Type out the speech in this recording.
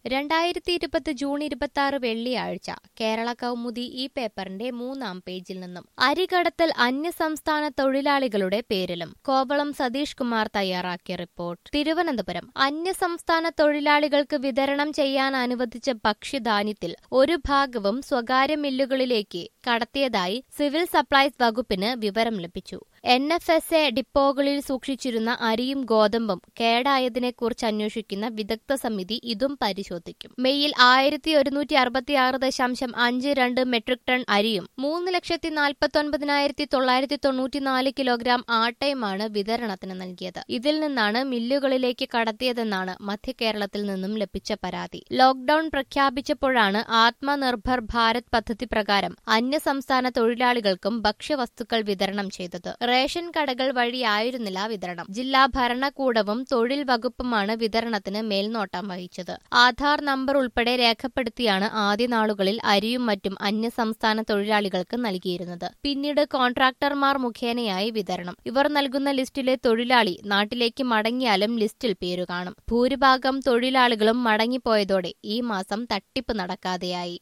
രണ്ടായിരത്തി ഇരുപത് ജൂൺ ഇരുപത്തി ആറ് വെള്ളിയാഴ്ച കേരള കൗമുദി ഈ പേപ്പറിന്റെ മൂന്നാം പേജിൽ നിന്നും അരികടത്തൽ അന്യസംസ്ഥാന തൊഴിലാളികളുടെ പേരിലും കോവളം സതീഷ് കുമാർ തയ്യാറാക്കിയ റിപ്പോർട്ട് തിരുവനന്തപുരം അന്യസംസ്ഥാന തൊഴിലാളികൾക്ക് വിതരണം ചെയ്യാൻ അനുവദിച്ച ഭക്ഷ്യധാന്യത്തിൽ ഒരു ഭാഗവും സ്വകാര്യ മില്ലുകളിലേക്ക് കടത്തിയതായി സിവിൽ സപ്ലൈസ് വകുപ്പിന് വിവരം ലഭിച്ചു എൻ എഫ് എസ് എ ഡിപ്പോകളിൽ സൂക്ഷിച്ചിരുന്ന അരിയും ഗോതമ്പും കേടായതിനെക്കുറിച്ച് അന്വേഷിക്കുന്ന വിദഗ്ധ സമിതി ഇതും പരിശോധിക്കും മെയ്യിൽ ആയിരത്തി ഒരുന്നൂറ്റി അറുപത്തിയാറ് ദശാംശം അഞ്ച് രണ്ട് മെട്രിക് ടൺ അരിയും മൂന്ന് ലക്ഷത്തി നാൽപ്പത്തി ഒൻപതിനായിരത്തി തൊള്ളായിരത്തി തൊണ്ണൂറ്റിനാല് കിലോഗ്രാം ആട്ടയുമാണ് വിതരണത്തിന് നൽകിയത് ഇതിൽ നിന്നാണ് മില്ലുകളിലേക്ക് കടത്തിയതെന്നാണ് മധ്യകേരളത്തിൽ നിന്നും ലഭിച്ച പരാതി ലോക്ഡൌൺ പ്രഖ്യാപിച്ചപ്പോഴാണ് ആത്മനിർഭർ ഭാരത് പദ്ധതി പ്രകാരം അന്യസംസ്ഥാന തൊഴിലാളികൾക്കും ഭക്ഷ്യവസ്തുക്കൾ വിതരണം ചെയ്തത് റേഷൻ കടകൾ വഴിയായിരുന്നില്ല വിതരണം ജില്ലാ ഭരണകൂടവും തൊഴിൽ വകുപ്പുമാണ് വിതരണത്തിന് മേൽനോട്ടം വഹിച്ചത് ആധാർ നമ്പർ ഉൾപ്പെടെ രേഖപ്പെടുത്തിയാണ് ആദ്യ നാളുകളിൽ അരിയും മറ്റും അന്യസംസ്ഥാന തൊഴിലാളികൾക്ക് നൽകിയിരുന്നത് പിന്നീട് കോൺട്രാക്ടർമാർ മുഖേനയായി വിതരണം ഇവർ നൽകുന്ന ലിസ്റ്റിലെ തൊഴിലാളി നാട്ടിലേക്ക് മടങ്ങിയാലും ലിസ്റ്റിൽ പേരു കാണും ഭൂരിഭാഗം തൊഴിലാളികളും മടങ്ങിപ്പോയതോടെ ഈ മാസം തട്ടിപ്പ് നടക്കാതെയായി